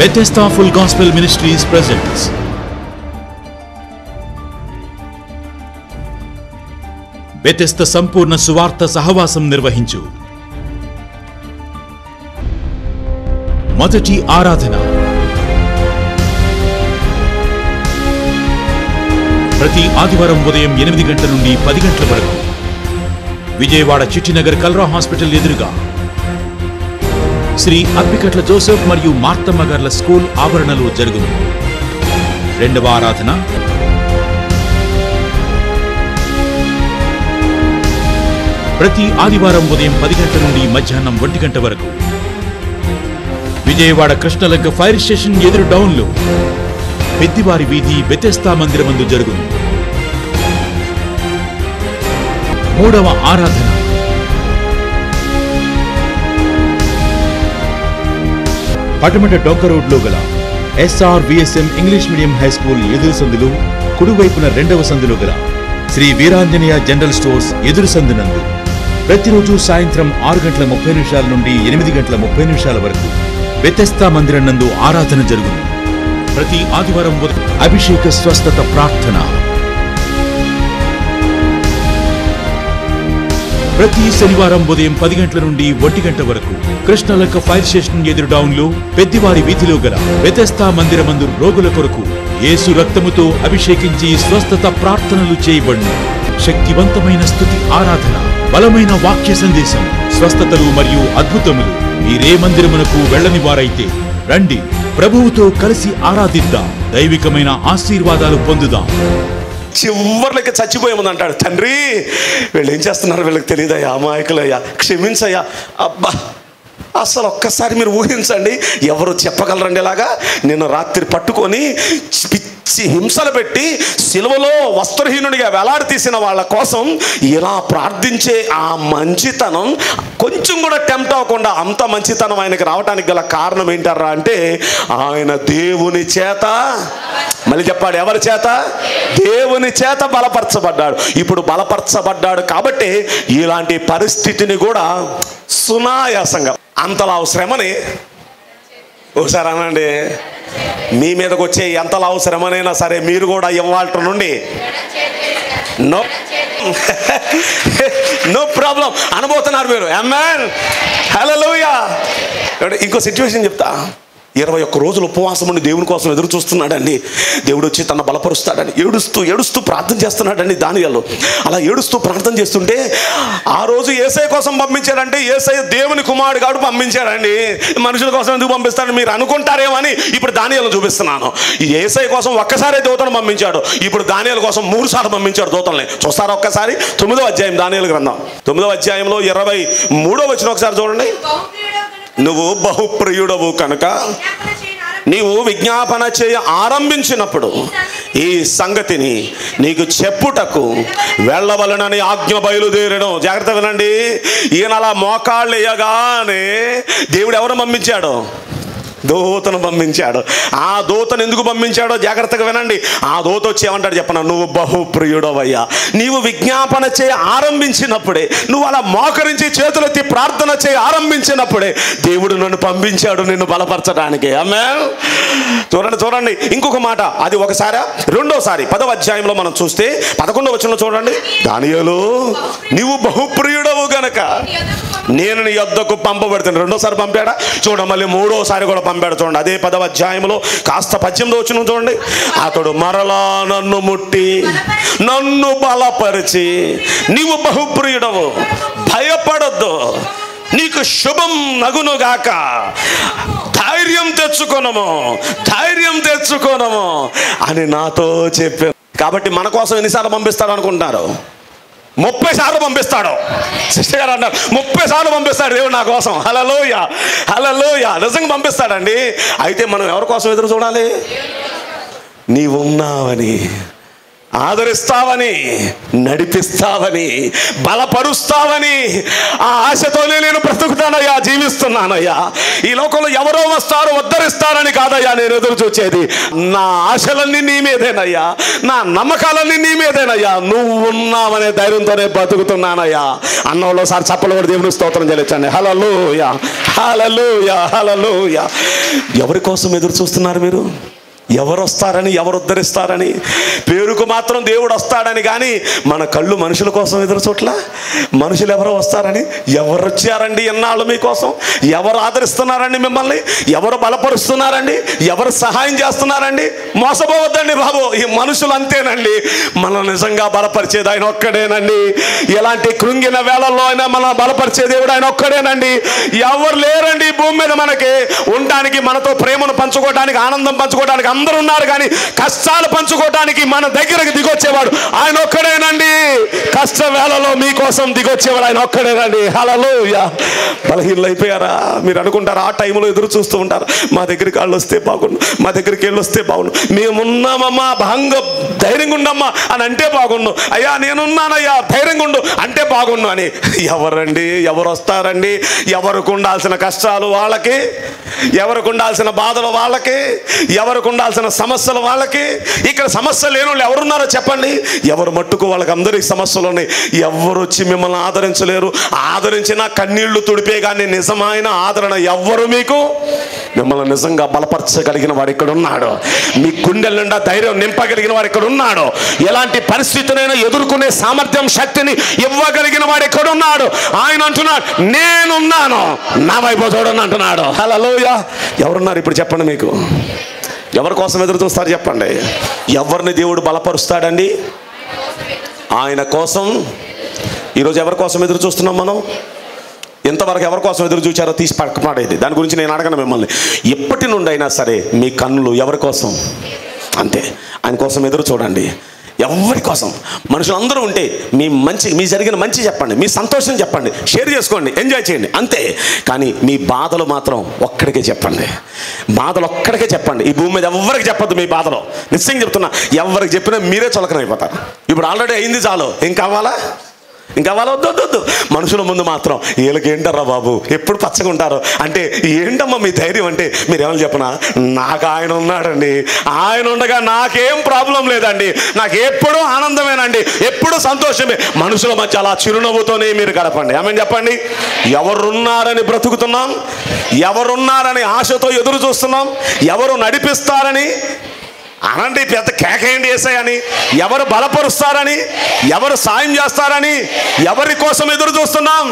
Bethesda Full Gospel Ministries presents Bethesda సంపూర్ణ సువార్త సహవాసం నిర్వహించు మొదటి ఆరాధన ప్రతి ఆదివారం ఉదయం ఎనిమిది గంటల నుండి పది గంటల వరకు విజయవాడ చిట్టినగర్ కల్రా హాస్పిటల్ ఎదురుగా శ్రీ అప్పికట్ల జోసెఫ్ మరియు మార్తమ్మ గార్ల స్కూల్ ఆవరణలో జరుగును రెండవ ఆరాధన ప్రతి ఆదివారం ఉదయం పది గంటల నుండి మధ్యాహ్నం ఒంటి గంట వరకు విజయవాడ కృష్ణలంక ఫైర్ స్టేషన్ ఎదురు డౌన్లో పెద్దివారి వీధి బెతెస్తా మందిరమందు జరుగును మూడవ ఆరాధన పటమట డొంక రోడ్లో గల SR VSM English medium high school ఎదురు సందులు కుడివైపున రెండవ సందులో గల శ్రీ వీరాంజనేయ జనరల్ స్టోర్స్ ఎదురు సందునందు ప్రతిరోజు సాయంత్రం ఆరు గంటల ముప్పై నిమిషాల నుండి ఎనిమిది గంటల ముప్పై నిమిషాల వరకు వ్యతస్థా మందిరం నందు ఆరాధన జరుగును ప్రతి ఆదివారం ఉదయం అభిషేక స్వస్థత ప్రార్థన ప్రతి శనివారం ఉదయం పది గంటల నుండి ఒంటి గంట వరకు కృష్ణలక్క ఫైర్ స్టేషన్ ఎదురు డౌన్ లో పెద్దివారి వీధిలో గల వ్యతస్థా మందిరమందు రోగుల కొరకు యేసు రక్తముతో అభిషేకించి స్వస్థత ప్రార్థనలు చేయబడును శక్తివంతమైన స్థుతి ఆరాధన బలమైన వాక్య సందేశం స్వస్థతలు మరియు అద్భుతములు మీరే మందిరమునకు వెళ్ళని వారైతే రండి ప్రభువుతో కలిసి ఆరాధిద్దాం దైవికమైన ఆశీర్వాదాలు పొందుదాం చివరిలోకి చచ్చిపోయేముంది అంటాడు తండ్రి వీళ్ళు ఏం చేస్తున్నారు వీళ్ళకి తెలియదయ్యా అమాయకులయ్యా క్షమించయ్యా అబ్బా అసలు ఒక్కసారి మీరు ఊహించండి ఎవరు చెప్పగలరండి ఇలాగా నిన్న రాత్రి పట్టుకొని పిచ్చి హింసలు పెట్టి సిలువలో వస్త్రహీనుడిగా వేలాడి తీసిన వాళ్ళ కోసం ఇలా ప్రార్థించే ఆ మంచితనం కొంచెం కూడా టెంప్ట్ అవ్వకుండా అంత మంచితనం ఆయనకి రావడానికి గల కారణం ఏంటారా అంటే ఆయన దేవుని చేత మళ్ళీ చెప్పాడు ఎవరి చేత దేవుని చేత బలపరచబడ్డాడు ఇప్పుడు బలపరచబడ్డాడు కాబట్టి ఇలాంటి పరిస్థితిని కూడా సునాయాసంగా అంతలా శ్రమని ఒకసారి అనండి మీ మీదకి వచ్చే ఎంతలా శ్రమనైనా సరే మీరు కూడా ఇవ్వాల్ట నుండి నో నో ప్రాబ్లం అనబోతున్నారు మీరు అమ్మాన్ హలో ఇంకో సిచ్యువేషన్ చెప్తా ఇరవై ఒక్క రోజులు ఉపవాసం ఉండి దేవుని కోసం ఎదురు చూస్తున్నాడండి దేవుడు వచ్చి తన బలపరుస్తాడని ఏడుస్తూ ఏడుస్తూ ప్రార్థన చేస్తున్నాడండి దానియాలు అలా ఏడుస్తూ ప్రార్థన చేస్తుంటే ఆ రోజు ఏసై కోసం పంపించాడంటే ఏసై దేవుని కుమారుడు కాడు పంపించాడండి మనుషుల కోసం ఎందుకు పంపిస్తాడని మీరు అనుకుంటారేమో అని ఇప్పుడు దానియాలను చూపిస్తున్నాను ఈ ఏసై కోసం ఒక్కసారే దూతను పంపించాడు ఇప్పుడు దానియాల కోసం మూడు సార్లు పంపించాడు దూతల్ని చూస్తారా ఒక్కసారి తొమ్మిదో అధ్యాయం దానియాల గ్రంథం తొమ్మిదో అధ్యాయంలో ఇరవై మూడో వచ్చిన ఒకసారి చూడండి నువ్వు బహుప్రియుడవు కనుక నీవు విజ్ఞాపన చేయ ఆరంభించినప్పుడు ఈ సంగతిని నీకు చెప్పుటకు వెళ్ళవలనని ఆజ్ఞ బయలుదేరడం జాగ్రత్త వినండి ఈయన అలా మోకాళ్ళు వేయగానే దేవుడు ఎవరు పంపించాడు దూతను పంపించాడు ఆ దూతను ఎందుకు పంపించాడో జాగ్రత్తగా వినండి ఆ దూత వచ్చి ఏమంటాడు చెప్పన నువ్వు బహుప్రియుడవయ్యా నీవు విజ్ఞాపన చేయ ఆరంభించినప్పుడే నువ్వు అలా మోకరించి చేతులెత్తి ప్రార్థన చేయ ఆరంభించినప్పుడే దేవుడు నన్ను పంపించాడు నిన్ను బలపరచడానికి ఆమె చూడండి చూడండి ఇంకొక మాట అది ఒకసారి రెండోసారి పదవ అధ్యాయంలో మనం చూస్తే పదకొండవ వచనంలో చూడండి దానియలు నీవు బహుప్రియుడవు గనక నేను నీ యొద్దకు పంపబడుతాను రెండోసారి పంపాడా చూడ మళ్ళీ మూడోసారి కూడా పంపాడు చూడండి అదే పదవ అధ్యాయంలో కాస్త పద్యంలో వచ్చిన చూడండి అతడు మరలా నన్ను ముట్టి నన్ను బలపరిచి నీవు బహుప్రియుడవు భయపడొద్దు నీకు శుభం నగునుగాక ధైర్యం తెచ్చుకొనము ధైర్యం తెచ్చుకోనము అని నాతో చెప్పాను కాబట్టి మన కోసం ఎన్నిసార్లు పంపిస్తాడు అనుకుంటారు ముప్పై సార్లు పంపిస్తాడు సిస్టర్ గారు అన్నారు ముప్పై సార్లు పంపిస్తాడు దేవుడు నా కోసం హలలోయ హలలోయ నిజంగా పంపిస్తాడండి అయితే మనం ఎవరి కోసం ఎదురు చూడాలి నీవు ఉన్నావని ఆదరిస్తావని నడిపిస్తావని బలపరుస్తావని ఆ ఆశతోనే నేను బ్రతుకుతానయ్యా జీవిస్తున్నానయ్యా ఈ లోకంలో ఎవరో వస్తారు ఉద్ధరిస్తారని కాదయ్యా నేను ఎదురు చూచేది నా ఆశలన్నీ నీ మీదేనయ్యా నా నమ్మకాలన్నీ నీ మీదేనయ్యా నువ్వు ఉన్నావనే ధైర్యంతోనే బతుకుతున్నానయ్యా అన్నంలో సార్ చప్పలు కూడా దేవుని స్తోత్రం చెల్లించండి హలలోయ హలలోయ హలలోయ ఎవరి కోసం ఎదురు చూస్తున్నారు మీరు ఎవరు వస్తారని ఎవరు ఉద్ధరిస్తారని పేరుకు మాత్రం దేవుడు వస్తాడని కానీ మన కళ్ళు మనుషుల కోసం ఎదురు చూట్ల మనుషులు ఎవరు వస్తారని ఎవరు వచ్చారండి ఎన్నాళ్ళు మీకోసం ఎవరు ఆదరిస్తున్నారండి మిమ్మల్ని ఎవరు బలపరుస్తున్నారండి ఎవరు సహాయం చేస్తున్నారండి మోసపోవద్దండి బాబు ఈ మనుషులు అంతేనండి మనం నిజంగా బలపరిచేది ఆయన ఒక్కడేనండి ఎలాంటి కృంగిన వేళల్లో అయినా మనం బలపరిచే దేవుడు ఆయన ఒక్కడేనండి ఎవరు లేరండి ఈ భూమి మీద మనకి ఉండడానికి మనతో ప్రేమను పంచుకోవడానికి ఆనందం పంచుకోవడానికి అందరూ ఉన్నారు కానీ కష్టాలు పంచుకోవడానికి మన దగ్గరకు దిగొచ్చేవాడు ఆయన ఒక్కడేనండి కష్ట వేళలో మీకోసం దిగొచ్చేవాడు ఆయన ఒక్కడేనండి హలలో బలహీనలు అయిపోయారా మీరు అనుకుంటారా ఆ టైంలో ఎదురు చూస్తూ ఉంటారు మా దగ్గరికి వాళ్ళు వస్తే బాగుండు మా దగ్గరికి వెళ్ళి వస్తే బాగుండు మేమున్నామమ్మా భంగ ధైర్యంగా ఉండమ్మా అని అంటే బాగుండు అయ్యా నేనున్నానయ్యా ధైర్యంగా ఉండు అంటే బాగుండు అని ఎవరండి ఎవరు వస్తారండి ఎవరికి ఉండాల్సిన కష్టాలు వాళ్ళకి ఎవరికి ఉండాల్సిన బాధలు వాళ్ళకి ఎవరికి ఉండాల్సిన సమస్యలు వాళ్ళకి ఇక్కడ సమస్య లేని వాళ్ళు ఎవరున్నారో చెప్పండి ఎవరు మట్టుకు వాళ్ళకి అందరికి సమస్యలు ఉన్నాయి ఎవరు వచ్చి మిమ్మల్ని ఆదరించలేరు ఆదరించిన కన్నీళ్లు తుడిపే కానీ నిజమైన ఆదరణ ఎవ్వరు మీకు మిమ్మల్ని నిజంగా బలపరచగలిగిన వాడు ఇక్కడ ఉన్నాడు మీ గుండెల నిండా ధైర్యం నింపగలిగిన వాడు ఇక్కడ ఉన్నాడు ఎలాంటి పరిస్థితినైనా ఎదుర్కొనే సామర్థ్యం శక్తిని ఇవ్వగలిగిన వాడు ఇక్కడ ఉన్నాడు ఆయన అంటున్నాడు నేనున్నాను నా వైపు చూడని అంటున్నాడు హలోయ ఎవరున్నారు ఇప్పుడు చెప్పండి మీకు ఎవరి కోసం ఎదురు చూస్తారు చెప్పండి ఎవరిని దేవుడు బలపరుస్తాడండి ఆయన కోసం ఈరోజు ఎవరి కోసం ఎదురు చూస్తున్నాం మనం ఎంతవరకు ఎవరి కోసం ఎదురు చూచారో తీసి పక్కపాడేది దాని గురించి నేను అడగను మిమ్మల్ని ఎప్పటి నుండి అయినా సరే మీ కన్నులు ఎవరి కోసం అంతే ఆయన కోసం ఎదురు చూడండి ఎవరి కోసం మనుషులందరూ ఉంటే మీ మంచి మీ జరిగిన మంచి చెప్పండి మీ సంతోషం చెప్పండి షేర్ చేసుకోండి ఎంజాయ్ చేయండి అంతే కానీ మీ బాధలు మాత్రం ఒక్కడికే చెప్పండి బాధలు ఒక్కడికే చెప్పండి ఈ భూమి మీద ఎవరికి చెప్పొద్దు మీ బాధలు నిశ్చయం చెప్తున్నా ఎవరికి చెప్పినా మీరే చులకనైపోతారు ఇప్పుడు ఆల్రెడీ అయింది చాలు ఇంకా కావాలా ఇంకా వాళ్ళు వద్దు వద్దు వద్దు మనుషుల ముందు మాత్రం వీళ్ళకి ఏంటర్రా బాబు ఎప్పుడు పచ్చగా ఉంటారు అంటే ఏంటమ్మా మీ ధైర్యం అంటే మీరు ఏమని చెప్పనా నాకు ఆయన ఉన్నాడండి ఆయన ఉండగా నాకేం ప్రాబ్లం లేదండి నాకు ఎప్పుడూ ఆనందమేనండి ఎప్పుడు సంతోషమే మనుషుల మధ్య అలా చిరునవ్వుతోనే మీరు గడపండి ఆమె చెప్పండి ఎవరున్నారని బ్రతుకుతున్నాం ఎవరున్నారని ఆశతో ఎదురు చూస్తున్నాం ఎవరు నడిపిస్తారని అనండి పెద్ద కేకేయండి వేసాయని ఎవరు బలపరుస్తారని ఎవరు సాయం చేస్తారని ఎవరి కోసం ఎదురు చూస్తున్నాం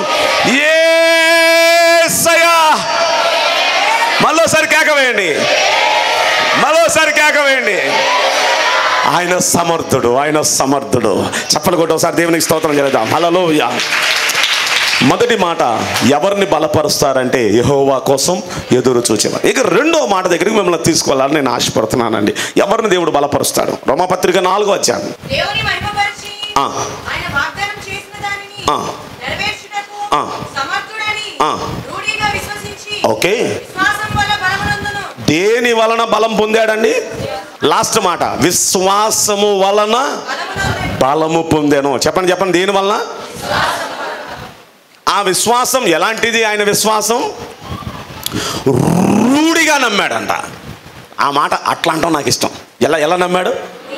ఏసయ్యా మళ్ళోసారి కేక వేయండి మళ్ళోసారి కేక వేయండి ఆయన సమర్థుడు ఆయన సమర్థుడు చెప్పలు కొట్టి ఒకసారి దేవునికి స్తోత్రం చేద్దాం హలోయ మొదటి మాట ఎవరిని బలపరుస్తారంటే యహోవా కోసం ఎదురు చూచేవారు ఇక రెండో మాట దగ్గరికి మిమ్మల్ని తీసుకోవాలని నేను ఆశపడుతున్నానండి ఎవరిని దేవుడు బలపరుస్తాడు రోమపత్రిక నాలుగో వచ్చాను దేవుని మహిమపరిచి ఆ. ఆయన వాగ్దానం చేసిన దానిని ఆ. నెరవేర్చుటకు ఆ. సమర్థుడని ఆ. రూఢిగా విశ్వసించి ఓకే విశ్వాసం వల్ల బలమునందును దేని వలన బలం పొందాడండి లాస్ట్ మాట విశ్వాసము వలన బలమునందును బలము పొందాను చెప్పండి చెప్పండి దేని వలన ఆ విశ్వాసం ఎలాంటిది ఆయన విశ్వాసం రూఢిగా నమ్మాడంట ఆ మాట అట్లా అంటాం నాకు ఇష్టం ఎలా ఎలా నమ్మాడు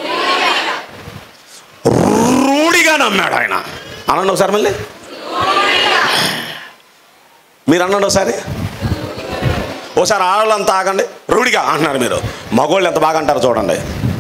రూఢిగా నమ్మాడు ఆయన అనండి ఒకసారి మళ్ళీ మీరు అనండి ఒకసారి ఓసారి ఆడవాళ్ళు అంతా ఆగండి రూఢిగా అంటున్నారు మీరు మగోళ్ళు ఎంత బాగా అంటారు చూడండి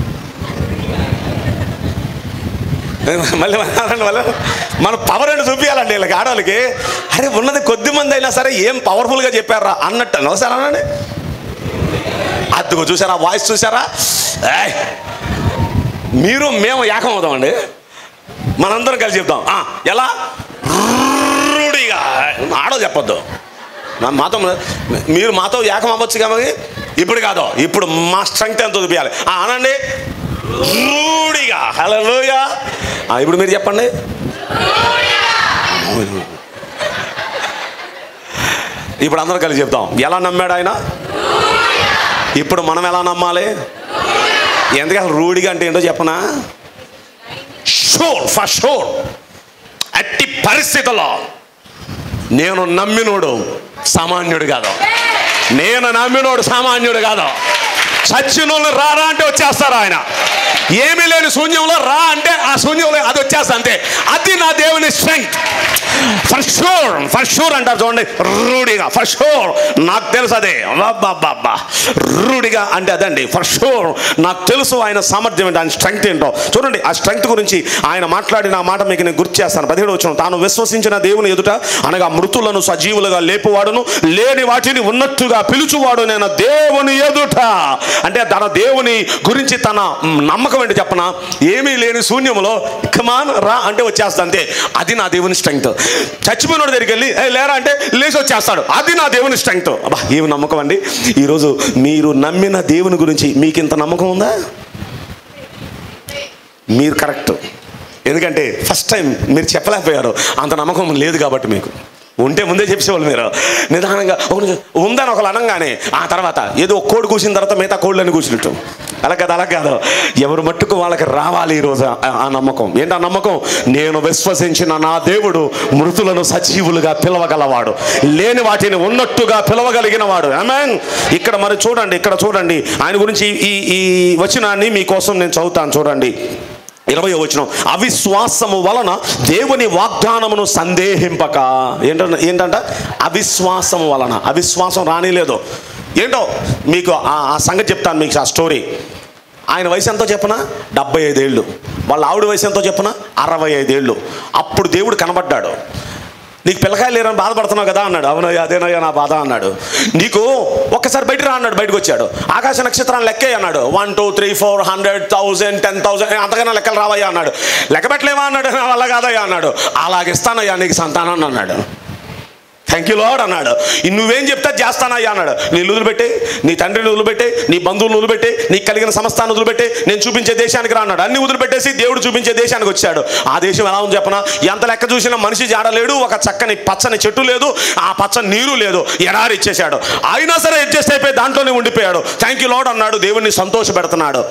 మళ్ళీ అనండి మళ్ళీ మన పవర్ అని చూపించాలండి వీళ్ళకి ఆడవాళ్ళకి అరే ఉన్నది కొద్ది మంది అయినా సరే ఏం పవర్ఫుల్గా చెప్పారా అన్నట్టు ఒకసారి అనండి అద్దుగో చూసారా వాయిస్ చూసారా ఏయ్! మీరు మేము ఏకం అవుతామండి మనందరం కలిసి చెప్తాం ఆ, ఎలా రూఢిగా ఆడో చెప్పొద్దు మా- మాతో మీరు మాతో ఏకం అవ్వచ్చు కాబట్టి ఇప్పుడు కాదు ఇప్పుడు మా స్ట్రెంగ్త్ ఎంత చూపించాలి ఆ, అనండి రూఢిగా హలోగా ఇప్పుడు మీరు చెప్పండి ఇప్పుడు అందరం కలిసి చెప్తాం ఎలా నమ్మాడు ఆయన ఇప్పుడు మనం ఎలా నమ్మాలి ఎందుకంటే రూఢిగా అంటే ఏంటో చెప్పనా షూర్ ఫర్ షూర్ అట్టి పరిస్థితుల్లో నేను నమ్మినోడు సామాన్యుడు కాదు నేను నమ్మినోడు సామాన్యుడు కాదు చచ్చినోళ్ళు రారా అంటే వచ్చేస్తారు ఆయన ఏమీ లేని శూన్యంలో రా అంటే ఆ శూన్యంలో అది వచ్చేస్తా అంతే అది నా దేవుని strength for sure for sure అంటారు చూడండి రూఢిగా ఫర్ షూర్ నాకు తెలుసు అదే బాబా రూఢిగా అంటే అదండి ఫర్ షూర్ నాకు తెలుసు ఆయన సామర్థ్యం ఏంటో ఆయన స్ట్రెంగ్త్ ఏంటో చూడండి ఆ స్ట్రెంగ్త్ గురించి ఆయన మాట్లాడిన ఆ మాట మీకు నేను గుర్తు చేస్తాను పదిహేడు వచ్చిన తాను విశ్వసించిన దేవుని ఎదుట అనగా మృతులను సజీవులుగా లేపువాడును లేని వాటిని ఉన్నట్టుగా పిలుచువాడు నేను దేవుని ఎదుట అంటే తన దేవుని గురించి తన మ్, నమ్మకం ఏంటి చెప్పనా ఏమీ లేని శూన్యంలో కమాన్ రా అంటే వచ్చేస్తా అంతే అది నా దేవుని స్ట్రెంగ్త్ చచ్చిపోయినోడి దగ్గరికి వెళ్ళి "ఏ, లేరా అంటే లేచి వచ్చేస్తాడు అది నా దేవుని స్ట్రెంగ్త్ అబ్బా ఏమి నమ్మకం అండి ఈరోజు మీరు నమ్మిన దేవుని గురించి మీకు ఇంత నమ్మకం ఉందా మీరు కరెక్ట్ ఎందుకంటే ఫస్ట్ టైం మీరు చెప్పలేకపోయారు అంత నమ్మకం లేదు కాబట్టి మీకు ఉంటే ముందే చెప్పేవాళ్ళు మీరు నిదానంగా ఒక నిమిషం ఉందని ఒకళ్ళు అనగానే ఆ తర్వాత ఏదో ఒక కోడి కూసిన తర్వాత మిగతా కోళ్ళని కూర్చున్నట్టు అలా కాదు అలా కాదు ఎవరు మట్టుకు వాళ్ళకి రావాలి ఈరోజు ఆ- ఆ నమ్మకం ఏంటి ఆ నమ్మకం నేను విశ్వసించిన నా దేవుడు మృతులను సజీవులుగా పిలవగలవాడు లేని వాటిని ఉన్నట్టుగా పిలవగలిగిన వాడు ఆమేన్ ఇక్కడ మరి చూడండి ఇక్కడ చూడండి ఆయన గురించి ఈ ఈ వచనాన్ని మీకోసం నేను చదువుతాను చూడండి ఇరవై వచనం అవిశ్వాసము వలన దేవుని వాగ్దానమును సందేహింపక ఏంటంట ఏంటంట అవిశ్వాసము వలన అవిశ్వాసం రానిలేదు ఏంటో మీకు ఆ ఆ సంగతి చెప్తాను మీకు ఆ స్టోరీ ఆయన వయసు ఎంతో చెప్పనా డెబ్బై ఐదేళ్ళు వాళ్ళ ఆవిడ వయసు ఎంతో చెప్పనా అరవై ఐదేళ్ళు అప్పుడు దేవుడు కనబడ్డాడు నీకు పిల్లకాయలు లేరని బాధపడుతున్నావు కదా అన్నాడు అవునయ్యా అదేనయ్యా నా బాధ అన్నాడు నీకు ఒక్కసారి బయట రా అన్నాడు బయటకు వచ్చాడు ఆకాశ నక్షత్రాన్ని లెక్కే అన్నాడు one two three four hundred thousand ten thousand అంతకన్నా లెక్కలు రావయ్యా అన్నాడు లెక్క పెట్టలేవా అన్నాడు "నా వల్ల కాదయ్యా అన్నాడు అలాగిస్తానయ్యా నీకు సంతానం అన్నాడు థ్యాంక్ యూ లాడ్ అన్నాడు "ఈ నువ్వేం చెప్తే అది చేస్తానయ్యా అన్నాడు నీ వదిలిపెట్టే నీ తండ్రిని వదిలిపెట్టే నీ బంధువులను వదిలిపెట్టే నీకు కలిగిన సమస్తాన్ని వదిలిపెట్టే నేను చూపించే దేశానికి రా అన్నాడు అన్ని వదిలిపెట్టేసి దేవుడు చూపించే దేశానికి వచ్చాడు ఆ దేశం ఎలా ఉంది చెప్పనా ఎంత లెక్క చూసినా మనిషి జాడలేడు ఒక చక్కని పచ్చని చెట్టు లేదు ఆ పచ్చని నీరు లేదు ఎడారి ఇచ్చేశాడు అయినా సరే అడ్జస్ట్ అయిపోయి దాంట్లోనే ఉండిపోయాడు థ్యాంక్ యూ లాడ్ అన్నాడు దేవుడిని సంతోష పెడుతున్నాడు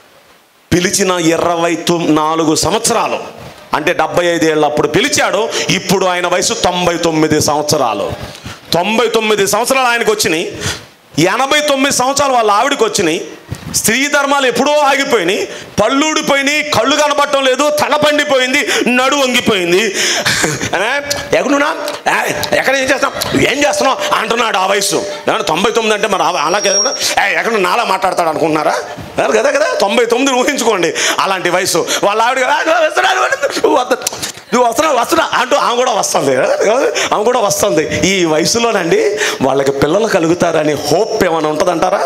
పిలిచిన ఇరవై తొమ్ నాలుగు సంవత్సరాలు అంటే డెబ్బై ఐదేళ్ళు అప్పుడు పిలిచాడు ఇప్పుడు ఆయన వయసు తొంభై తొమ్మిది సంవత్సరాలు తొంభై తొమ్మిది సంవత్సరాలు ఆయనకు వచ్చినాయి ఎనభై తొమ్మిది సంవత్సరాలు వాళ్ళ ఆవిడకి వచ్చినాయి స్త్రీ ధర్మాలు ఎప్పుడో ఆగిపోయినాయి పళ్ళు ఊడిపోయినాయి కళ్ళు కనబడటం లేదు తల పండిపోయింది నడు వంగిపోయింది ఏ, ఎక్కడున్నా ఏ, ఎక్కడ ఏం చేస్తాం ఏం చేస్తున్నావు అంటున్నాడు ఆ వయసు ఏమన్నా తొంభై తొమ్మిది అంటే మరి ఆ- అలాగే కూడా, ఏ, ఎక్కడ నాలా మాట్లాడతాడు అనుకుంటున్నారా కాదు కదా కదా తొంభై తొమ్మిది ఊహించుకోండి అలాంటి వయసు వాళ్ళ ఆవిడ "ఆ, నువ్వు వస్తున్నావు, నువ్వు వద్ద- నువ్వు వస్తున్నావు వస్తున్నా అంటూ ఆమె కూడా వస్తుంది ఆమె కూడా వస్తుంది ఈ వయసులోనండి వాళ్ళకి పిల్లలు కలుగుతారని హోప్ ఏమైనా ఉంటుందంటారా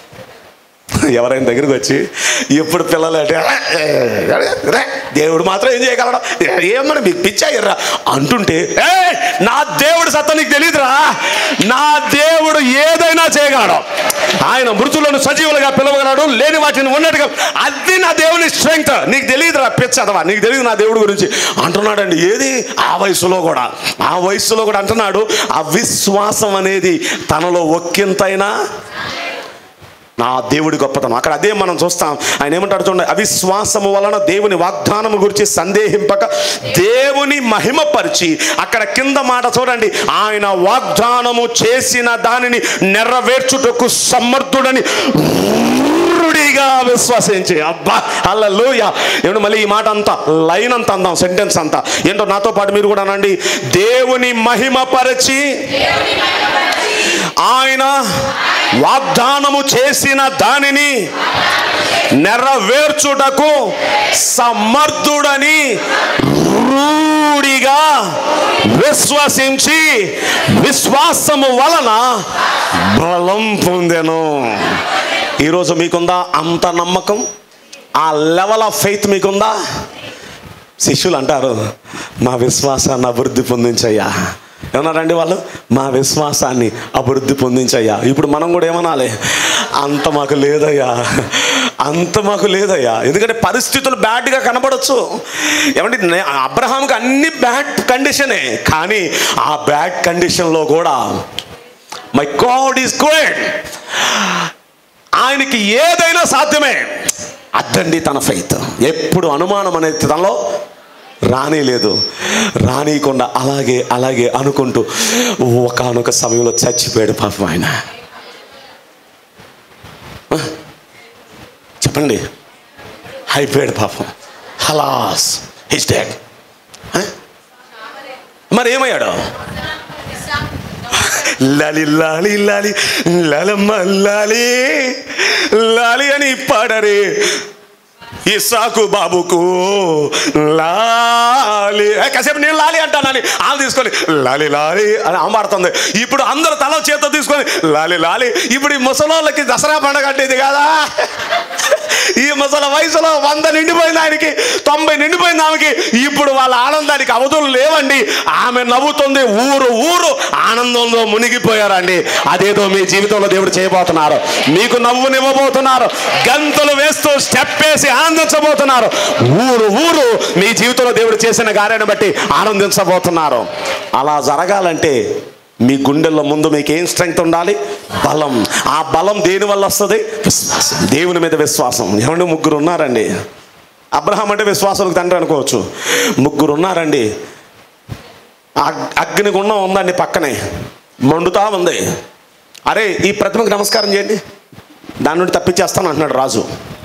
ఎవరైనా దగ్గరికి వచ్చి ఎప్పుడు పిల్లలు అంటే "రే, దేవుడు మాత్రం ఏం చేయగలడు ఏమన్నా మీకు పిచ్చాయిర్రా అంటుంటే ఏ నా దేవుడు సత్తా నీకు తెలియదురా నా దేవుడు ఏదైనా చేయగలడు ఆయన మృతులను సజీవులుగా పిలవగలడు లేని వాటిని ఉన్నట్టుగా అది నా దేవుని స్ట్రెంగ్త్ నీకు తెలియదురా పిచ్చదవా నీకు తెలియదు నా దేవుడి గురించి అంటున్నాడండి ఏది ఆ వయసులో కూడా ఆ వయసులో కూడా అంటున్నాడు ఆ విశ్వాసం అనేది తనలో ఒక్కింతైనా నా దేవుడి గొప్పతనం అక్కడ అదే మనం చూస్తాం ఆయన ఏమంటాడు చూడండి అవిశ్వాసము వలన దేవుని వాగ్దానము గురించి సందేహింపక దేవుని మహిమపరిచి అక్కడ కింద మాట చూడండి ఆయన వాగ్దానము చేసిన దానిని నెరవేర్చుటకు సమర్థుడని రూఢిగా విశ్వసించి అబ్బా హల్లెలూయ ఏమంటే మళ్ళీ ఈ మాట అంతా లైన్ అంతా అందాం సెంటెన్స్ అంతా ఏంటో నాతో పాటు మీరు కూడా అనండి దేవుని మహిమపరిచి ఆయన వాగ్దానము చేసిన దానిని నెరవేర్చుటకు సమర్థుడని రూఢిగా విశ్వసించి విశ్వాసము వలన బలం పొందెను ఈరోజు మీకుందా అంత నమ్మకం ఆ లెవెల్ ఆఫ్ ఫెయిత్ మీకుందా శిష్యులు అంటారు మా విశ్వాసాన్ని అభివృద్ధి పొందించయ్యా ఏమన్నారండి వాళ్ళు మా విశ్వాసాన్ని అభివృద్ధి పొందించయ్యా ఇప్పుడు మనం కూడా ఏమనాలి అంత మాకు లేదయ్యా అంత మాకు లేదయ్యా ఎందుకంటే పరిస్థితులు బ్యాడ్గా కనబడచ్చు ఏమంటే నే- అబ్రహాంకి అన్ని బ్యాడ్ కండిషనే కానీ ఆ బ్యాడ్ కండిషన్లో కూడా మై గాడ్ ఈస్ గుడ్ ఆయనకి ఏదైనా సాధ్యమే అద్దండి తన ఫెయిత్ ఎప్పుడు అనుమానం అనేది తనలో రానేలేదు రానియకుండా అలాగే అలాగే అనుకుంటూ ఒకనొక సమయంలో చచ్చిపోయాడు పాపం ఆయన ఆ? చెప్పండి అయిపోయాడు పాపం హలాస్ హిస్ డాడ్ మరి ఏమయ్యాడు లాలి లాలి లాలి లలమ్మ లాలి లాలి అని పాడరే ఇసాకు బాబుకు లాలి ఏ, కాసేపు నేను లాలి అంటానని ఆలు తీసుకొని లాలి లాలి అని అమ్మాడుతుంది ఇప్పుడు అందరూ తల చేత తీసుకొని లాలి లాలి ఇప్పుడు ఈ ముసలోళ్ళకి దసరా పండగ అంటే ఇది కాదా ఈ ముసల వయసులో వంద నిండిపోయింది ఆయనకి తొంభై నిండిపోయింది ఆమెకి ఇప్పుడు వాళ్ళ ఆనందానికి అవధులు లేవండి ఆమె నవ్వుతుంది ఊరు ఊరు ఆనందంలో మునిగిపోయారండి అదేదో మీ జీవితంలో దేవుడు చేయబోతున్నారు మీకు నవ్వునివ్వబోతున్నారు గంతులు వేస్తూ స్టెప్ వేసి ఆనందించబోతున్నారు ఊరు ఊరు మీ జీవితంలో దేవుడు చేసిన కార్యాన్ని బట్టి ఆనందించబోతున్నారు అలా జరగాలంటే మీ గుండెల్లో ముందు మీకు ఏం స్ట్రెంగ్త్ ఉండాలి బలం ఆ బలం దేని వల్ల వస్తుంది విశ్వాసం దేవుని మీద విశ్వాసం ఏమంటే ముగ్గురు ఉన్నారండి అబ్రహాం అంటే విశ్వాసాలకు తండ్రి అనుకోవచ్చు ముగ్గురు ఉన్నారండి అగ్- అగ్నిగుండం ఉందండి పక్కనే మండుతా ఉంది అరే ఈ ప్రతిమకు నమస్కారం చేయండి దాని నుండి తప్పించేస్తాను అంటున్నాడు రాజు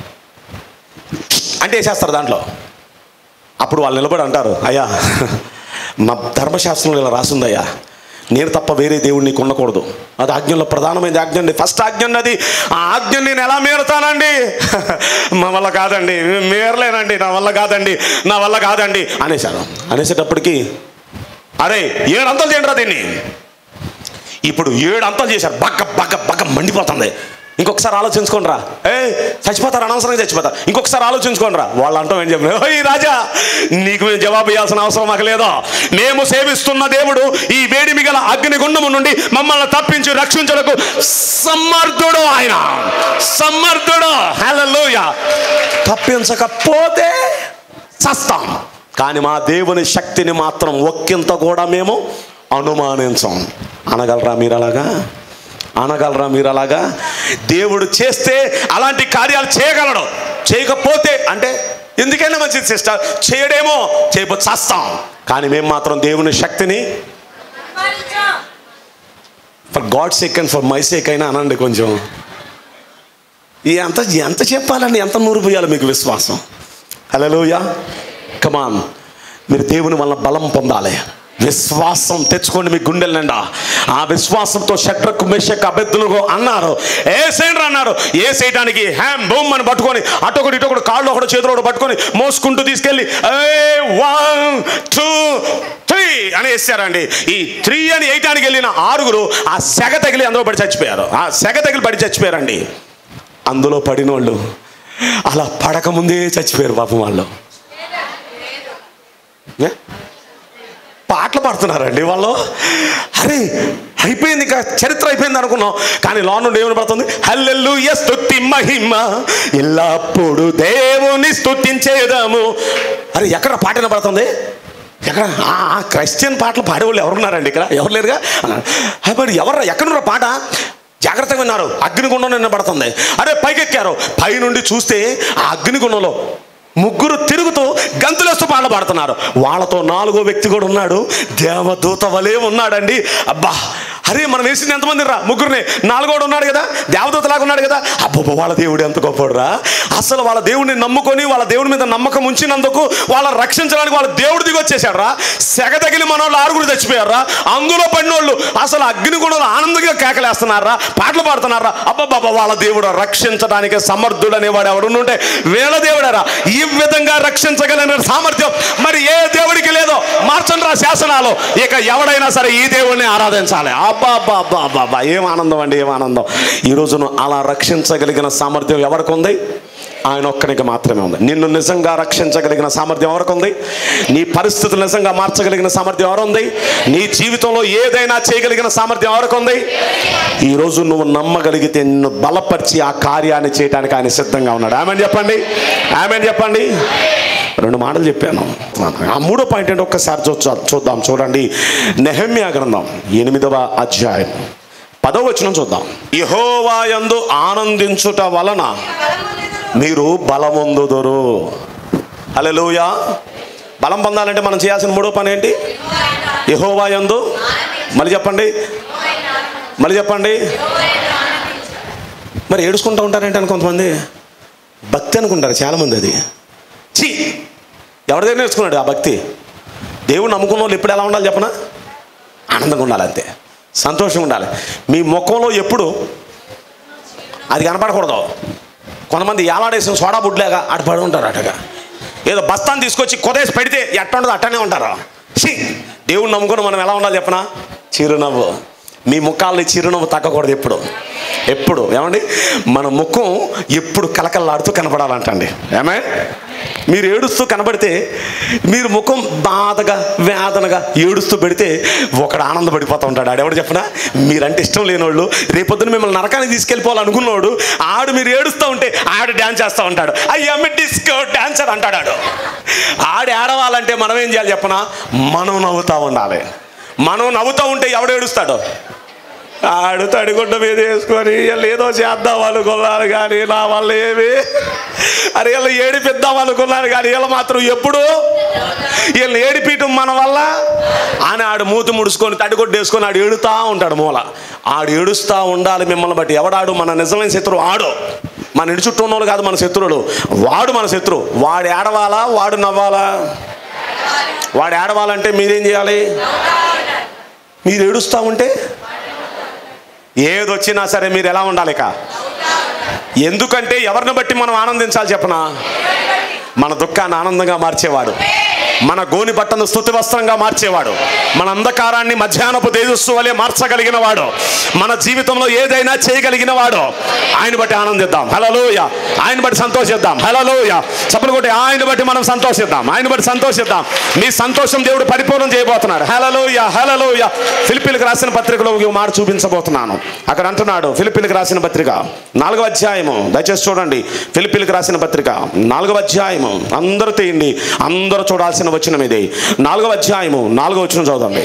అంటే వేసేస్తారు దాంట్లో అప్పుడు వాళ్ళు నిలబడి అంటారు అయ్యా మా ధర్మశాస్త్రంలో ఇలా రాసిందయ్యా నేను తప్ప వేరే దేవుడు నీకు ఉండకూడదు అది ఆజ్ఞలో ప్రధానమైన ఆజ్ఞ అండి ఫస్ట్ ఆజ్ఞ అన్నది ఆ ఆజ్ఞ నేను ఎలా మేరుతానండి మా వల్ల కాదండి మేరలేనండి నా వల్ల కాదండి నా వల్ల కాదండి అనేశాను అనేసేటప్పటికి అరే ఏడు అంతలు చేయండి దీన్ని ఇప్పుడు ఏడు అంతలు చేశారు బగ్గ బగ్గ బగ్గ మండిపోతుంది ఇంకొకసారి ఆలోచించుకోండి రా ఏ చచ్చిపోతారు అనవసరంగా చచ్చిపోతారు ఇంకొకసారి ఆలోచించుకోండి రా వాళ్ళు అంటాం ఏం చెప్పిన ఓ ఈ రాజా నీకు మేము జవాబు ఇవ్వాల్సిన అవసరం మాకు లేదా మేము సేవిస్తున్న దేవుడు ఈ వేడిమి గల అగ్నిగుండము నుండి మమ్మల్ని తప్పించి రక్షించడానికి సమర్థుడు ఆయన సమర్థుడు హల్లెలూయా తప్పించకపోతే చస్తాం కానీ మా దేవుని శక్తిని మాత్రం ఒక్కింత కూడా మేము అనుమానించం అనగలరా మీరు అలాగా అనగలరా మీరు అలాగా దేవుడు చేస్తే అలాంటి కార్యాలు చేయగలడు చేయకపోతే అంటే ఎందుకైనా మంచిది సిస్టర్ చేయడేమో చేయకపోతే చస్తాం కానీ మేము మాత్రం దేవుని శక్తిని పాలించాం for God sake and for my sake అయినా అనండి కొంచెం ఈ ఎంత ఎంత చెప్పాలండి ఎంత నూరు పోయాలి మీకు విశ్వాసం హలోయా కమాన్ మీరు దేవుని వల్ల బలం పొందాలి విశ్వాసం తెచ్చుకోండి మీ గుండెల నిండా ఆ విశ్వాసంతో షట్రకు మెషక్ అభ్యర్థులు అన్నారు ఏ సైడ్ అన్నారు ఏ చేయడానికి హ్యామ్ బూమ్ అని పట్టుకొని అటొకటి ఇటొకటి కాళ్ళు ఒకటి చేతులు ఒకటి పట్టుకొని మోసుకుంటూ తీసుకెళ్ళి వన్ టూ త్రీ అని వేసారండి ఈ త్రీ అని వేయటానికి వెళ్ళిన ఆరుగురు ఆ సెగ తగిలి అందులో పడి చచ్చిపోయారు ఆ సెగ తగిలి పడి చచ్చిపోయారండి అందులో పడినోళ్ళు అలా పడకముందే చచ్చిపోయారు పాపం వాళ్ళు ఏ? పాటలు పాడుతున్నారండి వాళ్ళు అరే అయిపోయింది ఇంకా చరిత్ర అయిపోయింది అనుకున్నాం కానీ లో నుండి ఏమని పడుతుంది హల్లెల్లు స్తుతి మహిమ ఎల్లప్పుడు దేవుని స్తుతించేదాము అరే ఎక్కడ పాట వినపడుతుంది ఎక్కడ ఆ, ఆ, క్రిస్టియన్ పాటలు పాడేవాళ్ళు ఎవరున్నారండి ఇక్కడ ఎవరు లేరుగా అన్నారు. "ఆ, మరి ఎవరు ఎక్కడున్నారు పాట జాగ్రత్తగా విన్నారు అగ్నిగుండం నిన్నబడుతుంది అరే పైకెక్కారు పై నుండి చూస్తే ఆ అగ్నిగుండంలో ముగ్గురు తిరుగుతూ గంతులేస్తూ పాటలు పాడుతున్నారు వాళ్ళతో నాలుగో వ్యక్తి కూడా ఉన్నాడు దేవదూత వలే ఉన్నాడండి అబ్బా అరే మనం వేసింది ఎంతమంది రా ముగ్గురిని నాలుగోడు ఉన్నాడు కదా దేవదూతలాగా ఉన్నాడు కదా అబ్బో వాళ్ళ దేవుడు ఎంత గొప్పడురా అసలు వాళ్ళ దేవుడిని నమ్ముకొని వాళ్ళ దేవుడి మీద నమ్మకం ఉంచినందుకు వాళ్ళ రక్షించడానికి వాళ్ళ దేవుడు దిగి వచ్చేసాడు రా సెగ తగిలి మన వాళ్ళు ఆరుగురు చచ్చిపోయారా అందులో పడినోళ్ళు అసలు అగ్నిగుణంలో ఆనందంగా కేకలేస్తున్నారా పాటలు పాడుతున్నారా అబ్బబ్బబ్బా వాళ్ళ దేవుడు రక్షించడానికి సమర్థుడు అనేవాడు ఎవడుంటే వీళ్ళ దేవుడారా ఈ విధంగా రక్షించగలిగిన సామర్థ్యం మరి ఏ దేవుడికి లేదో మార్చండి రా శాసనాలు ఇక ఎవడైనా సరే ఈ దేవుడిని ఆరాధించాలి అబ్బా అబ్బా అబ్బా అబ్బా అబ్బా ఏం ఆనందం అండి ఏం ఆనందం ఈ రోజున అలా రక్షించగలిగిన సామర్థ్యం ఎవరికి ఉంది ఆయన ఒక్కనికి మాత్రమే ఉంది నిన్ను నిజంగా రక్షించగలిగిన సామర్థ్యం ఎవరికి ఉంది నీ పరిస్థితులు నిజంగా మార్చగలిగిన సామర్థ్యం ఎవరు ఉంది నీ జీవితంలో ఏదైనా చేయగలిగిన సామర్థ్యం ఎవరికి ఉంది ఈ రోజు నువ్వు నమ్మగలిగితే నిన్ను బలపరిచి ఆ కార్యాన్ని చేయడానికి ఆయన సిద్ధంగా ఉన్నాడు ఆమెను చెప్పండి ఆమెను చెప్పండి రెండు మాటలు చెప్పాను ఆ మూడో పాయింట్ ఏంటి ఒక్కసారి చూ చూద్దాం చూడండి నెహమ్యా గ్రంథం ఎనిమిదవ అధ్యాయం పదవ వచనం చూద్దాం యహోవా యందు ఆనందించుట వలన బలముందెదరు మీరు బలమొందుదురు హల్లెలూయా బలం పొందాలంటే మనం చేయాల్సిన మూడో పని ఏంటి యహోవా యందు మళ్ళీ చెప్పండి మళ్ళీ చెప్పండి మరి ఏడుచుకుంటూ ఉంటారేంటి అని కొంతమంది భక్తి అనుకుంటారు చాలామంది అది ఛీ ఎవరి దగ్గర నేర్చుకున్నాడు ఆ భక్తి దేవుడు నమ్ముకున్న వాళ్ళు ఎప్పుడు ఎలా ఉండాలి చెప్పనా ఆనందంగా ఉండాలి అంతే సంతోషంగా ఉండాలి మీ ముఖంలో ఎప్పుడు అది కనపడకూడదు కొంతమంది ఏలాడేసిన సోడా బుడ్లేగా అటు పడి ఉంటారు అటగా ఏదో బస్తాన్ని తీసుకొచ్చి కొదేసి పెడితే ఎట్ట ఉండదు అట్టనే ఉంటారు ఛీ దేవుడు నమ్ముకుని మనం ఎలా ఉండాలి చెప్పనా చిరునవ్వు మీ ముఖాల్లో చిరునవ్వు తగ్గకూడదు ఎప్పుడు ఎప్పుడు ఏమండి మన ముఖం ఎప్పుడు కలకల్లాడుతూ కనపడాలంటండి ఏమే మీరు ఏడుస్తూ కనబడితే మీరు ముఖం బాధగా వేదనగా ఏడుస్తూ పెడితే ఒకడు ఆనందపడిపోతూ ఉంటాడు ఆడెవడు చెప్పనా మీరంటే ఇష్టం లేనోళ్ళు రేపొద్దున మిమ్మల్ని నరకానికి తీసుకెళ్ళిపోవాలనుకున్నోడు ఆడు మీరు ఏడుస్తూ ఉంటే ఆడు డ్యాన్స్ చేస్తూ ఉంటాడు అయ్యమ్మ డిస్కో డాన్సర్ అంటాడు ఆడు ఆడు ఏడవాలంటే మనం ఏం చేయాలి చెప్పనా మనం నవ్వుతూ ఉండాలి మనం నవ్వుతూ ఉంటే ఎవడు ఏడుస్తాడు ఆడు తడిగుడ్డ మీద వేసుకొని వీళ్ళు ఏదో చేద్దాం అనుకున్నారు కానీ నా వల్ల ఏమి అరే వీళ్ళు ఏడిపిద్దాం అనుకున్నారు కానీ వీళ్ళు మాత్రం ఎప్పుడు వీళ్ళు ఏడిపీయటం మన వల్ల అని ఆడు మూతి ముడుచుకొని తడిగుడ్డ వేసుకొని ఆడు ఏడుతా ఉంటాడు మూల ఆడు ఏడుస్తూ ఉండాలి మిమ్మల్ని బట్టి ఎవడాడు మన నిజమైన శత్రువు ఆడు మన ఇంటి చుట్టూ ఉన్నోళ్ళు కాదు మన శత్రువులు వాడు మన శత్రువు వాడు ఏడవాలా వాడు నవ్వాలా వాడు ఏడవాలంటే మీరేం చేయాలి మీరు ఏడుస్తూ ఉంటే ఏదొచ్చినా సరే మీరు ఎలా ఉండాలి ఇక ఎందుకంటే ఎవరిని బట్టి మనం ఆనందించాలి చెప్పనా మన దుఃఖాన్ని ఆనందంగా మార్చేవాడు మన గోని బట్టను స్థుతి వస్త్రంగా మార్చేవాడు మన అంధకారాన్ని మధ్యాహ్నపు తేజస్సు వలె మార్చగలిగిన వాడు మన జీవితంలో ఏదైనా చేయగలిగిన వాడు ఆయన బట్టి ఆనందిద్దాం హలోయ ఆయన బట్టి సంతోషిద్దాం హలోయ చప్పలు కొట్టి ఆయన బట్టి మనం సంతోషిద్దాం ఆయన బట్టి సంతోషిద్దాం మీ సంతోషం దేవుడు పరిపూర్ణం చేయబోతున్నాడు హలోయ హలోయ ఫిలిపిలకు రాసిన పత్రికలో ఒక మాట చూపించబోతున్నాను అక్కడ అంటున్నాడు ఫిలిపిలకు రాసిన పత్రిక నాలుగవ అధ్యాయము దయచేసి చూడండి ఫిలిపిలకు రాసిన పత్రిక నాలుగవ అధ్యాయము అందరూ తీయండి అందరూ చూడాల్సిన వచనం ఇది నాలుగవ అధ్యాయము నాలుగవ వచనం చదవండి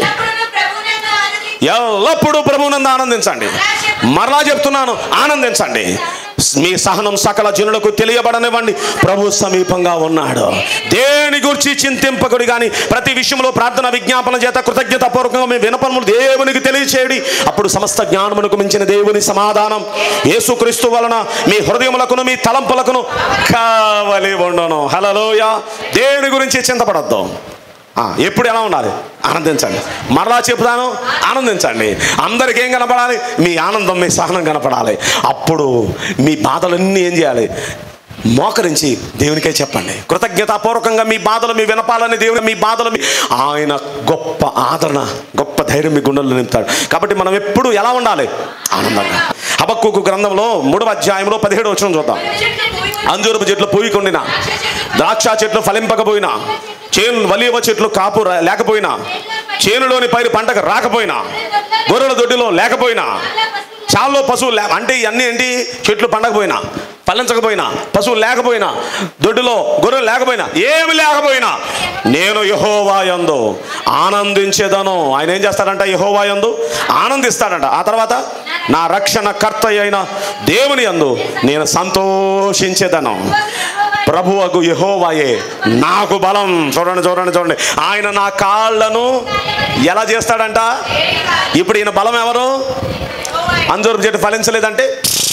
ఎల్లప్పుడూ ప్రభువునందు ఆనందించండి మరలా చెప్తున్నాను ఆనందించండి మీ సహనం సకల జనులకు తెలియబడనివ్వండి ప్రభు సమీపంగా ఉన్నాడు దేని గురించి చింతింపకుడి కానీ ప్రతి విషయంలో ప్రార్థన విజ్ఞాపన చేత కృతజ్ఞత పూర్వకంగా మీ వినపములు దేవునికి తెలియచేయడి అప్పుడు సమస్త జ్ఞానమునకు మించిన దేవుని సమాధానం యేసుక్రీస్తు వలన మీ హృదయములకును మీ తలంపులకును కావలి ఉండను హలలోయ దేని గురించి చింతపడద్దు ఆ, ఎప్పుడు ఎలా ఉండాలి ఆనందించండి మరలా చెప్తాను ఆనందించండి అందరికి ఏం కనపడాలి మీ ఆనందం మీ సహనం కనపడాలి అప్పుడు మీ బాధలన్నీ ఏం చేయాలి మోకరించి దేవునికే చెప్పండి కృతజ్ఞతాపూర్వకంగా మీ బాధలు మీ వినపాలని దేవుని మీ బాధలు మీ ఆయన గొప్ప ఆదరణ గొప్ప ధైర్యం మీ గుండెల్లో నింపుతాడు కాబట్టి మనం ఎప్పుడు ఎలా ఉండాలి ఆనందంగా హబక్కు గ్రంథంలో మూడవ అధ్యాయంలో పదిహేడు వచ్చిన చూద్దాం అంజూరపు చెట్లు పూయికొండిన ద్రాక్ష చెట్లు ఫలింపకపోయినా చేను వలివ చెట్లు కాపు రా- లేకపోయినా చేనులోని పైరు పంటకు రాకపోయినా గొర్రెల దొడ్డిలో లేకపోయినా చాలో పశువులు లే అంటే ఇవన్నీ ఏంటి చెట్లు పండకపోయినా ఫలించకపోయినా పశువులు లేకపోయినా దొడ్డిలో గొర్రెలు లేకపోయినా ఏమి లేకపోయినా నేను యహోవా యందు ఆనందించేదను ఆయన ఏం చేస్తాడంట యహోవా యందు ఆనందిస్తాడంట ఆ తర్వాత నా రక్షణ కర్త అయిన దేవుని యందు నేను సంతోషించేదను ప్రభువగు యహోవాయే నాకు బలం చూడండి చూడండి చూడండి ఆయన నా కాళ్ళను ఎలా చేస్తాడంట ఇప్పుడు ఈయన బలం ఎవరు అంజూరపు చెట్టు ఫలించలేదంటే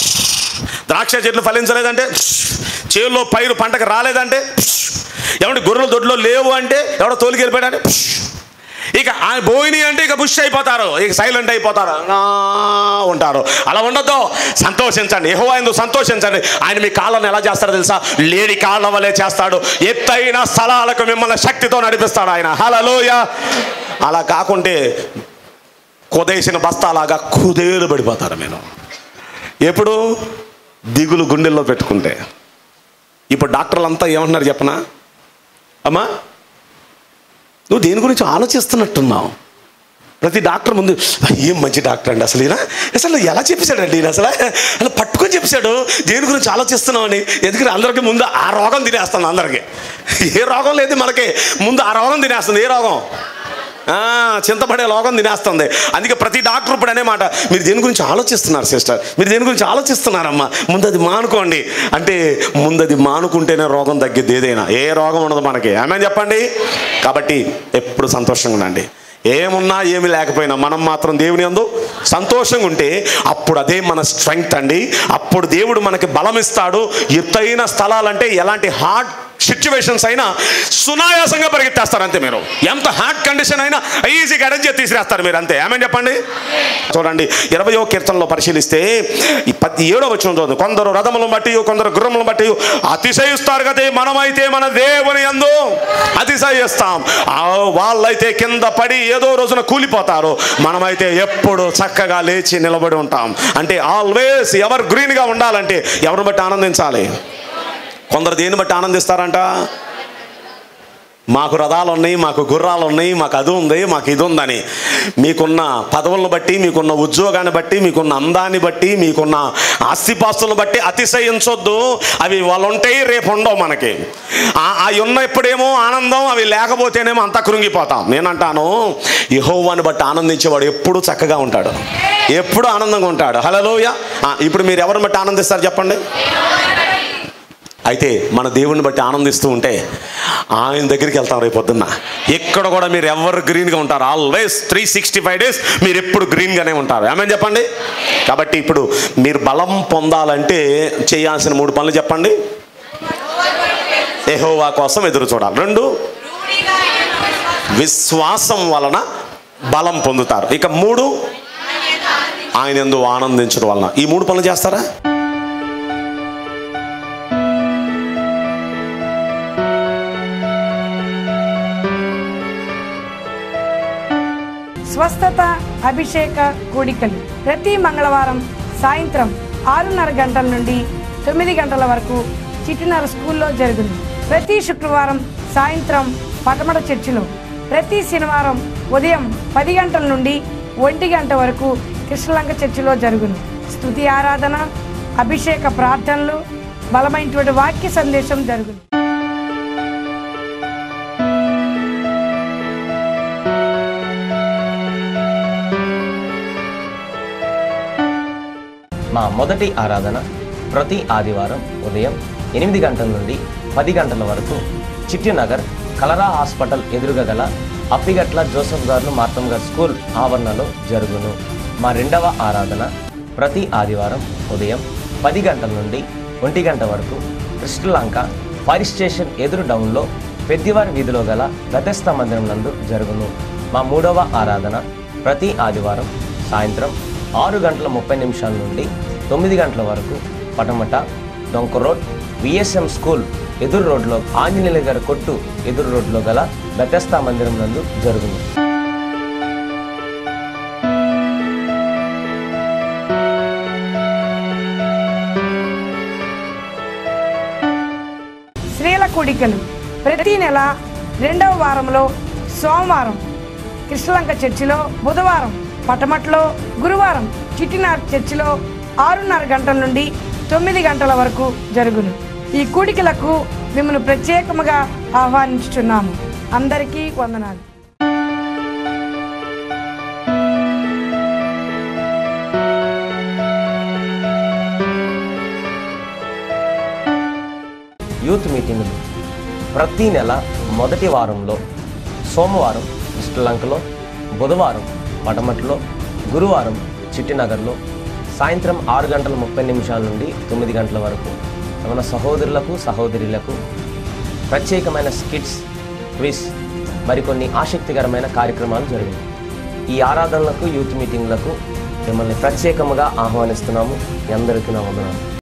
ద్రాక్ష చెట్లు ఫలించలేదంటే చేల్లో పైరు పంటకు రాలేదంటే ఏమంటే గొర్రెల దొడ్లో లేవు అంటే ఎవడో తోలికెళ్ళిపోయాడంటే ఇక ఆయన పోయినాయి అంటే ఇక బుష్ అయిపోతారు ఇక సైలెంట్ అయిపోతారు ఆ, ఉంటారు అలా ఉండొద్దు సంతోషించండి ఎహో ఆయన సంతోషించండి ఆయన మీ కాళ్ళను ఎలా చేస్తాడో తెలుసా లేడి కాళ్ళ వలె చేస్తాడు ఎత్తైన స్థలాలకు మిమ్మల్ని శక్తితో నడిపిస్తాడు ఆయన హలలోయ అలా కాకుంటే కుదేసిన బస్తాలాగా కుదేలు పడిపోతారు మీరు ఎప్పుడు దిగులు గుండెల్లో పెట్టుకుంటే ఇప్పుడు డాక్టర్లు అంతా ఏమంటున్నారు చెప్పనా అమ్మా నువ్వు దేని గురించి ఆలోచిస్తున్నట్టున్నావు ప్రతి డాక్టర్ ముందు "ఆ, ఏం మంచి డాక్టర్ అండి అసలు ఈయన అసలు ఎలా చెప్పేశాడండి ఈయన అసలు అలా పట్టుకొని చెప్పాడు దేని గురించి ఆలోచిస్తున్నామని ఎందుకంటే అందరికీ ముందు ఆ రోగం తినేస్తుంది అందరికీ ఏ రోగం లేదు మనకి ముందు ఆ రోగం తినేస్తుంది ఏ రోగం ఆ, చింతపడే లోకం తినేస్తుంది అందుకే ప్రతి డాక్టర్ ఇప్పుడు అనే మాట మీరు దేని గురించి ఆలోచిస్తున్నారు సిస్టర్ మీరు దేని గురించి ఆలోచిస్తున్నారమ్మా ముందు అది మానుకోండి అంటే ముందు అది మానుకుంటేనే రోగం తగ్గిద్ది ఏదైనా ఏ రోగం ఉండదు మనకి ఏమని చెప్పండి కాబట్టి ఎప్పుడు సంతోషంగా ఉండండి ఏమున్నా ఏమి లేకపోయినా మనం మాత్రం దేవుని అందు సంతోషంగా ఉంటే అప్పుడు అదే మన స్ట్రెంగ్త్ అండి అప్పుడు దేవుడు మనకి బలం ఇస్తాడు ఎత్తైన స్థలాలంటే ఎలాంటి హార్డ్ సిచ్యువేషన్స్ అయినా సునాయాసంగా పరిగెత్తేస్తారు అంతే మీరు ఎంత హార్డ్ కండిషన్ అయినా ఈజీగా అరేంజ్ చేసి తీసిరేస్తారు మీరు అంతే ఏమని చెప్పండి చూడండి ఇరవయో కీర్తనలో పరిశీలిస్తే ఈ పది ఏడో వచ్చిన చదువు కొందరు రథములను బట్టి కొందరు గుర్రములను బట్టి అతిశయిస్తారు కదా మనమైతే మన దేవుని యందు అతిశయిస్తాం ఆ వాళ్ళైతే కింద పడి ఏదో రోజున కూలిపోతారు మనమైతే ఎప్పుడు చక్కగా లేచి నిలబడి ఉంటాం అంటే ఆల్వేస్ ఎవరు గ్రీన్గా ఉండాలంటే ఎవరిని బట్టి ఆనందించాలి కొందరు దేన్ని బట్టి ఆనందిస్తారంట మాకు రథాలు ఉన్నాయి మాకు గుర్రాలు ఉన్నాయి మాకు అది ఉంది మాకు ఇది ఉందని మీకున్న పదవులను బట్టి మీకున్న ఉద్యోగాన్ని బట్టి మీకున్న అందాన్ని బట్టి మీకున్న ఆస్తిపాస్తులను బట్టి అతిశయించొద్దు అవి వాళ్ళు ఉంటాయి రేపు ఉండవు మనకి ఆ- అవి ఉన్నప్పుడేమో ఆనందం అవి లేకపోతేనేమో అంతా కృంగిపోతాం నేనంటాను యెహోవాని బట్టి ఆనందించేవాడు ఎప్పుడూ చక్కగా ఉంటాడు ఎప్పుడు ఆనందంగా ఉంటాడు హలోయ ఇప్పుడు మీరు ఎవరిని బట్టి ఆనందిస్తారు చెప్పండి అయితే మన దేవుడిని బట్టి ఆనందిస్తూ ఉంటే ఆయన దగ్గరికి వెళ్తాం రేపు పొద్దున్న ఎక్కడ కూడా మీరు ఎవరు గ్రీన్గా ఉంటారు always three sixty five days మీరు ఎప్పుడు గ్రీన్గానే ఉంటారు ఏమని చెప్పండి కాబట్టి ఇప్పుడు మీరు బలం పొందాలంటే చేయాల్సిన మూడు పనులు చెప్పండి ఎహోవా కోసం ఎదురు చూడాలి రెండు రూఢిగా అయిన విశ్వాసం విశ్వాసం వలన బలం పొందుతారు ఇక మూడు ఆయన ఎందు ఆనందించడం వలన ఈ మూడు పనులు చేస్తారా స్వస్థత అభిషేక కూడికలు ప్రతి మంగళవారం సాయంత్రం ఆరున్నర గంటల నుండి తొమ్మిది గంటల వరకు చిటినర స్కూల్లో జరుగును ప్రతి శుక్రవారం సాయంత్రం పటమట చర్చిలో ప్రతి శనివారం ఉదయం పది గంటల నుండి ఒంటి గంట వరకు కృష్ణలంక చర్చిలో జరుగును స్తుతి ఆరాధన అభిషేక ప్రార్థనలు బలమైనటువంటి వాక్య సందేశం జరుగును మా మొదటి ఆరాధన ప్రతి ఆదివారం ఉదయం ఎనిమిది గంటల నుండి పది గంటల వరకు చిట్టినగర్ కలరా హాస్పిటల్ ఎదురుగా గల అప్పిగట్ల జోసఫ్ గారు మార్తమ్ గారు స్కూల్ ఆవరణలో జరుగును మా రెండవ ఆరాధన ప్రతి ఆదివారం ఉదయం పది గంటల నుండి ఒంటి గంట వరకు కృష్ణలంక ఫైర్ స్టేషన్ ఎదురు డౌన్లో పెద్దివారి వీధిలో గల గతస్థ మందిరం నందు జరుగును మా మూడవ ఆరాధన ప్రతి ఆదివారం సాయంత్రం ఆరు గంటల ముప్పై నిమిషాల నుండి తొమ్మిది గంటల వరకు పటమట డొంక రోడ్ విఎస్ఎం స్కూల్ ఎదురు రోడ్లో ఆంజనేయుల గారి కొట్టు ఎదురు రోడ్లో గల బెతస్తా మందిరం నందు జరుగును స్త్రీల కూడికలు ప్రతి నెల రెండవ వారంలో సోమవారం కృష్ణలంక చర్చిలో బుధవారం పటమట్లో గురువారం చిట్టినార్ చర్చిలో ఆరున్నర గంటల నుండి తొమ్మిది గంటల వరకు జరుగును ఈ కూడికలకు మిమ్మల్ని ప్రత్యేకముగా ఆహ్వానించుచున్నాము అందరికీ వందనాలు యూత్ మీటింగులు ప్రతి నెల మొదటి వారంలో సోమవారం శ్రీలంకలో బుధవారం పటమట్లో గురువారం చిట్టినగర్లో సాయంత్రం ఆరు గంటల ముప్పై నిమిషాల నుండి తొమ్మిది గంటల వరకు మన సహోదరులకు సహోదరులకు ప్రత్యేకమైన స్కిట్స్ క్విజ్ మరికొన్ని ఆసక్తికరమైన కార్యక్రమాలు జరిగాయి ఈ ఆరాధనలకు యూత్ మీటింగ్లకు మిమ్మల్ని ప్రత్యేకముగా ఆహ్వానిస్తున్నాము మీ అందరికీ నా వందనాలు